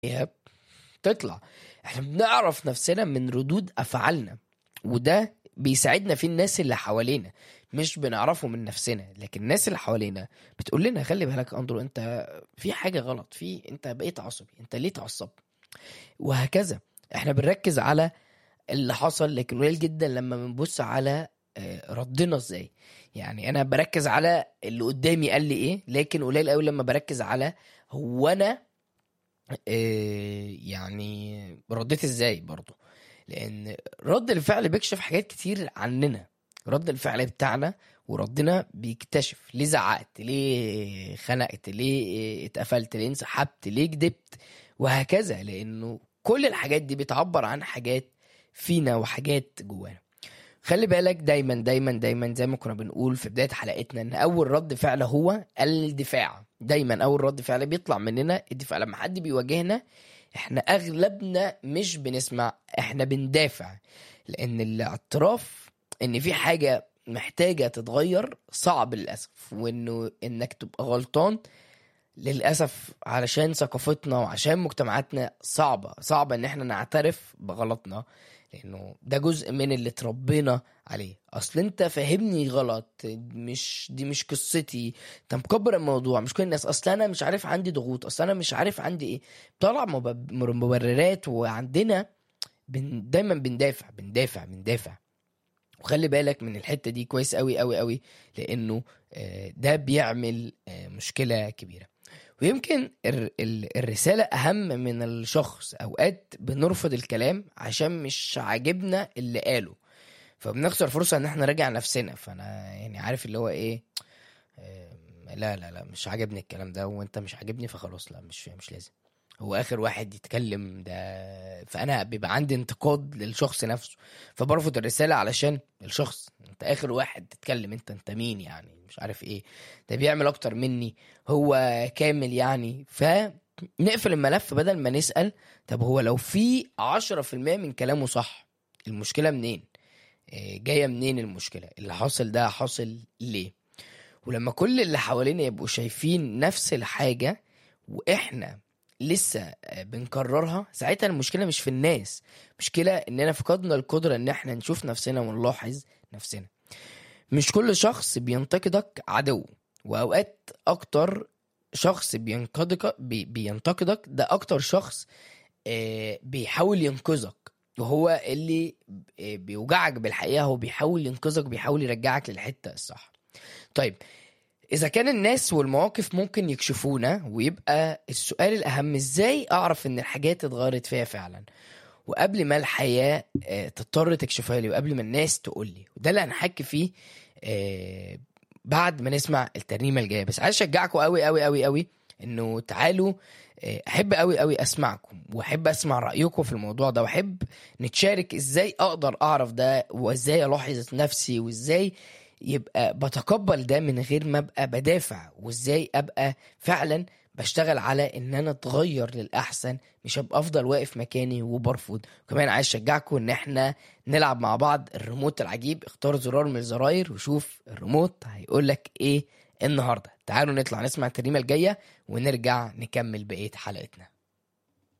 هي تطلع احنا بنعرف نفسنا من ردود افعالنا وده بيساعدنا في الناس اللي حوالينا مش بنعرفه من نفسنا لكن الناس اللي حوالينا بتقول لنا خلي بالك اندرو انت في حاجه غلط في انت بقيت عصبي انت ليه اتعصب وهكذا احنا بنركز على اللي حصل لكن قليل جدا لما بنبص على آه، ردنا ازاي يعني انا بركز على اللي قدامي قال لي ايه لكن قليل قوي لما بركز على هو انا آه، يعني رديت ازاي برضو لان رد الفعل بيكشف حاجات كتير عننا رد الفعل بتاعنا وردنا بيكتشف ليه زعقت ليه خنقت ليه اتقفلت ليه انسحبت ليه كدبت وهكذا لانه كل الحاجات دي بتعبر عن حاجات فينا وحاجات جوانا خلي بالك دايما دايما دايما زي ما كنا بنقول في بداية حلقتنا ان اول رد فعل هو الدفاع دايما اول رد فعل بيطلع مننا الدفاع لما حد بيواجهنا احنا اغلبنا مش بنسمع احنا بندافع لان الاعتراف ان في حاجة محتاجة تتغير صعب للأسف وانه انك تبقى غلطان للأسف علشان ثقافتنا وعشان مجتمعاتنا صعبة صعبة ان احنا نعترف بغلطنا لانه ده جزء من اللي اتربينا عليه اصل انت فاهمني غلط مش دي مش قصتي انت مكبر الموضوع مش كل الناس اصل انا مش عارف عندي ضغوط اصل انا مش عارف عندي ايه طلع مب- مبررات وعندنا بن دايما بندافع بندافع بندافع وخلي بالك من الحته دي كويس قوي قوي قوي لانه آه، ده بيعمل آه، مشكله كبيره ويمكن الر- ال- الرساله اهم من الشخص اوقات بنرفض الكلام عشان مش عاجبنا اللي قاله فبنخسر فرصه ان احنا نراجع نفسنا فانا يعني عارف اللي هو ايه آه، لا لا لا مش عاجبني الكلام ده وانت مش عاجبني فخلاص لا مش مش لازم هو اخر واحد يتكلم ده فانا بيبقى عندي انتقاد للشخص نفسه فبرفض الرساله علشان الشخص انت اخر واحد تتكلم انت انت مين يعني مش عارف ايه ده بيعمل اكتر مني هو كامل يعني فنقفل الملف بدل ما نسال طب هو لو في 10% من كلامه صح المشكله منين إيه، جايه منين المشكله اللي حاصل ده حاصل ليه ولما كل اللي حوالينا يبقوا شايفين نفس الحاجه واحنا لسه آه، بنكررها ساعتها المشكله مش في الناس مشكله اننا فقدنا القدره ان احنا نشوف نفسنا ونلاحظ نفسنا مش كل شخص بينتقدك عدو واوقات اكتر شخص بينتقدك بي بينتقدك ده اكتر شخص آه، بيحاول ينقذك وهو اللي آه، بيوجعك بالحقيقه هو بيحاول ينقذك بيحاول يرجعك للحته الصح طيب إذا كان الناس والمواقف ممكن يكشفونا ويبقى السؤال الأهم إزاي أعرف إن الحاجات اتغيرت فيها فعلا وقبل ما الحياة آه، تضطر تكشفها لي وقبل ما الناس تقول لي وده اللي هنحكي فيه آه، بعد ما نسمع الترنيمة الجاية بس عايز أشجعكم قوي قوي قوي قوي إنه تعالوا آه، أحب قوي قوي أسمعكم وأحب أسمع رأيكم في الموضوع ده وأحب نتشارك إزاي أقدر أعرف ده وإزاي ألاحظ نفسي وإزاي يبقى بتقبل ده من غير ما ابقى بدافع وازاي ابقى فعلا بشتغل على ان انا اتغير للاحسن مش هبقى افضل واقف مكاني وبرفض وكمان عايز اشجعكم ان احنا نلعب مع بعض الريموت العجيب اختار زرار من الزراير وشوف الريموت هيقول لك ايه النهارده تعالوا نطلع نسمع الترنيمه الجايه ونرجع نكمل بقيه حلقتنا